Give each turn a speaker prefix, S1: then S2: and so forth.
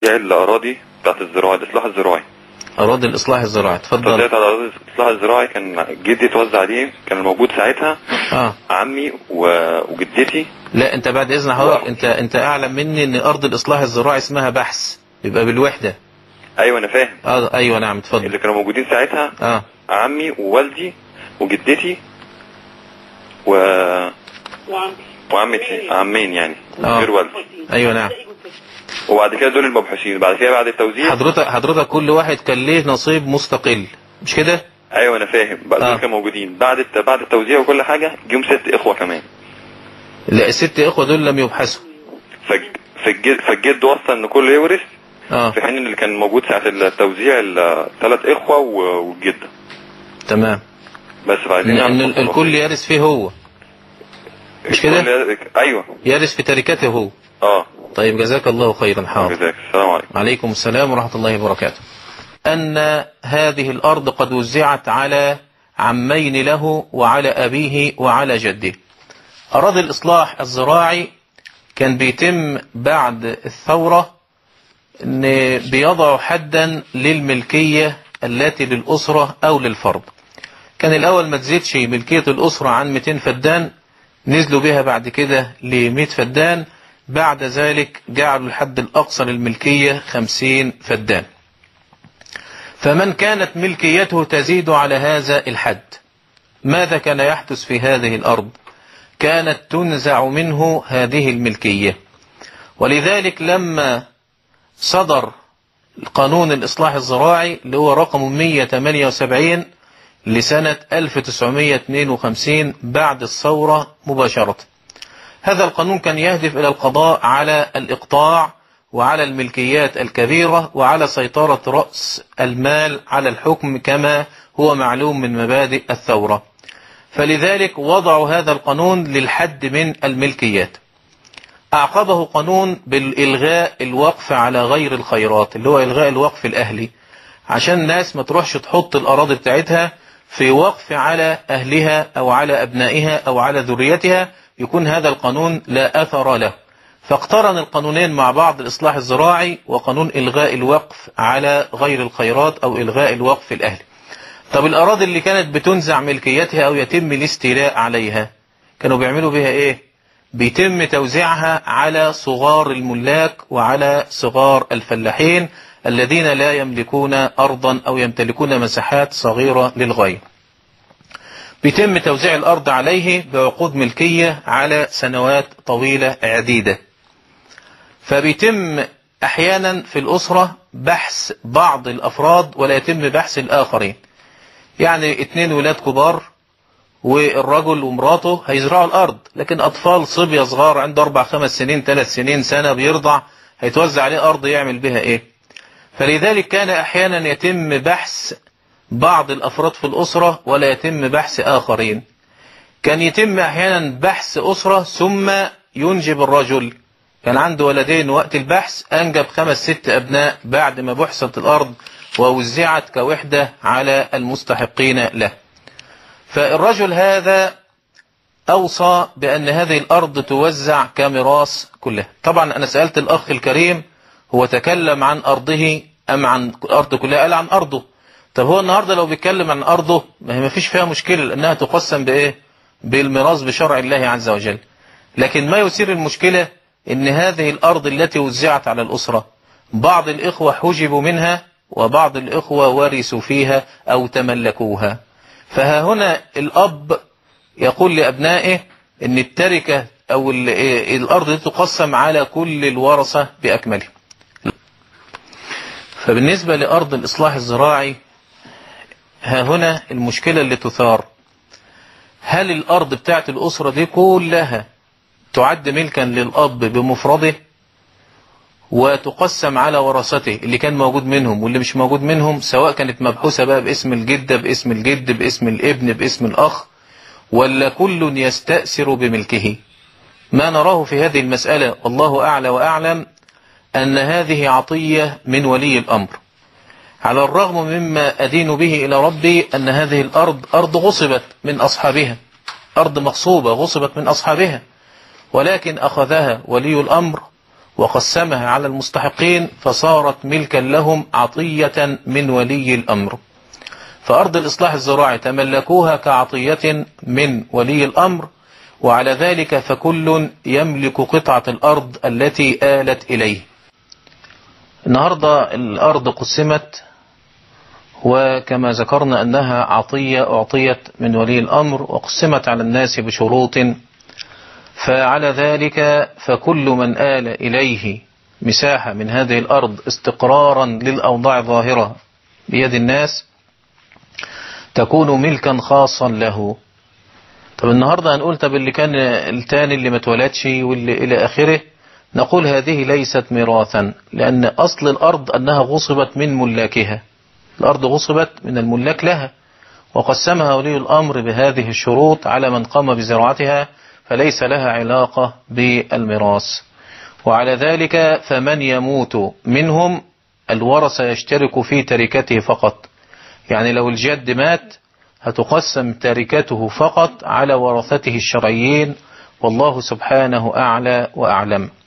S1: الأراضي بتاعت الزراعة الإصلاح الزراعي
S2: أراضي الإصلاح الزراعي اتفضل
S1: توزيعت على أراضي الإصلاح الزراعي كان جدي توزع عليه كان الموجود ساعتها
S2: آه
S1: عمي و... وجدتي
S2: لا أنت بعد إذن حضرتك أنت أنت أعلم مني إن أرض الإصلاح الزراعي اسمها بحث يبقى بالوحدة
S1: أيوة أنا فاهم
S2: آه أيوه نعم اتفضل
S1: اللي كانوا موجودين ساعتها
S2: آه
S1: عمي ووالدي وجدتي و... وعمتي عمين يعني
S2: آه.
S1: غير والدي
S2: أيوه نعم
S1: وبعد كده دول المبحوثين بعد كده بعد التوزيع
S2: حضرتك حضرتك كل واحد كان ليه نصيب مستقل مش كده؟
S1: ايوه انا فاهم بقى
S2: آه.
S1: دول كانوا موجودين بعد الت... بعد التوزيع وكل حاجه جم ست اخوه كمان
S2: لا الست إخوة دول لم يبحثوا
S1: فج... فالجد فالجد وصى ان كله يورث
S2: آه
S1: في حين اللي كان موجود ساعه التوزيع الثلاث اخوه و- والجده
S2: تمام
S1: بس فعايزين
S2: إن
S1: نعرف
S2: إن الكل يرث فيه هو مش كده؟
S1: الكل- ايوه
S2: يرث في تركته هو
S1: اه
S2: طيب جزاك الله خيرا حاضر
S1: جزاك السلام عليكم
S2: عليكم السلام ورحمة الله وبركاته أن هذه الأرض قد وزعت على عمين له وعلى أبيه وعلى جده أراضي الإصلاح الزراعي كان بيتم بعد الثورة أن بيضعوا حدا للملكية التي للأسرة أو للفرد كان الأول ما تزيدش ملكية الأسرة عن 200 فدان نزلوا بها بعد كده ل 100 فدان بعد ذلك جعلوا الحد الأقصى للملكية 50 فدان فمن كانت ملكيته تزيد على هذا الحد ماذا كان يحدث في هذه الأرض كانت تنزع منه هذه الملكية ولذلك لما صدر قانون الإصلاح الزراعي اللي هو رقم 178 لسنة 1952 بعد الثورة مباشرة هذا القانون كان يهدف إلى القضاء على الإقطاع وعلى الملكيات الكبيرة وعلى سيطرة رأس المال على الحكم كما هو معلوم من مبادئ الثورة فلذلك وضعوا هذا القانون للحد من الملكيات أعقبه قانون بالإلغاء الوقف على غير الخيرات اللي هو إلغاء الوقف الأهلي عشان الناس ما تروحش تحط الأراضي بتاعتها في وقف على أهلها أو على أبنائها أو على ذريتها يكون هذا القانون لا أثر له فاقترن القانونين مع بعض الإصلاح الزراعي وقانون إلغاء الوقف على غير الخيرات أو إلغاء الوقف الأهلي طب الأراضي اللي كانت بتنزع ملكيتها أو يتم الاستيلاء عليها كانوا بيعملوا بها إيه بيتم توزيعها على صغار الملاك وعلى صغار الفلاحين الذين لا يملكون أرضا أو يمتلكون مساحات صغيرة للغاية بيتم توزيع الأرض عليه بعقود ملكية على سنوات طويلة عديدة فبيتم أحيانا في الأسرة بحث بعض الأفراد ولا يتم بحث الآخرين يعني اتنين ولاد كبار والرجل ومراته هيزرعوا الأرض لكن أطفال صبية صغار عنده أربع خمس سنين ثلاث سنين سنة بيرضع هيتوزع عليه أرض يعمل بها إيه فلذلك كان أحيانا يتم بحث بعض الأفراد في الأسرة ولا يتم بحث آخرين كان يتم أحيانا بحث أسرة ثم ينجب الرجل كان عنده ولدين وقت البحث أنجب خمس ست أبناء بعد ما بحثت الأرض ووزعت كوحدة على المستحقين له فالرجل هذا أوصى بأن هذه الأرض توزع كميراث كلها طبعا أنا سألت الأخ الكريم هو تكلم عن أرضه أم عن الأرض كلها قال عن أرضه طب هو النهاردة لو بيتكلم عن أرضه ما هي ما فيش فيها مشكلة لأنها تقسم بإيه بالميراث بشرع الله عز وجل لكن ما يثير المشكلة إن هذه الأرض التي وزعت على الأسرة بعض الإخوة حجبوا منها وبعض الإخوة ورثوا فيها أو تملكوها فها هنا الأب يقول لأبنائه إن التركة أو ال- إيه الأرض دي تقسم على كل الورثة بأكملها فبالنسبة لأرض الإصلاح الزراعي ها هنا المشكلة اللي تثار هل الأرض بتاعت الأسرة دي كلها تعد ملكا للأب بمفرده وتقسم على ورثته اللي كان موجود منهم واللي مش موجود منهم سواء كانت مبحوثة بقى باسم الجدة باسم الجد باسم الابن باسم الأخ ولا كل يستأثر بملكه ما نراه في هذه المسألة والله أعلى وأعلم أن هذه عطية من ولي الأمر على الرغم مما أدين به إلى ربي أن هذه الأرض أرض غصبت من أصحابها أرض مغصوبة غصبت من أصحابها ولكن أخذها ولي الأمر وقسمها على المستحقين فصارت ملكا لهم عطية من ولي الأمر فأرض الإصلاح الزراعي تملكوها كعطية من ولي الأمر وعلى ذلك فكل يملك قطعة الأرض التي آلت إليه النهاردة الأرض قسمت وكما ذكرنا أنها عطية أعطيت من ولي الأمر وقسمت على الناس بشروط فعلى ذلك فكل من آل إليه مساحة من هذه الأرض استقرارا للأوضاع الظاهرة بيد الناس تكون ملكا خاصا له طب النهاردة هنقول طب اللي كان التاني اللي ما اتولدش واللي إلى آخره نقول هذه ليست ميراثا لأن أصل الأرض أنها غصبت من ملاكها الأرض غصبت من الملاك لها وقسمها ولي الأمر بهذه الشروط على من قام بزراعتها فليس لها علاقة بالميراث وعلى ذلك فمن يموت منهم الورثة يشترك في تركته فقط يعني لو الجد مات هتقسم تركته فقط على ورثته الشرعيين والله سبحانه أعلى وأعلم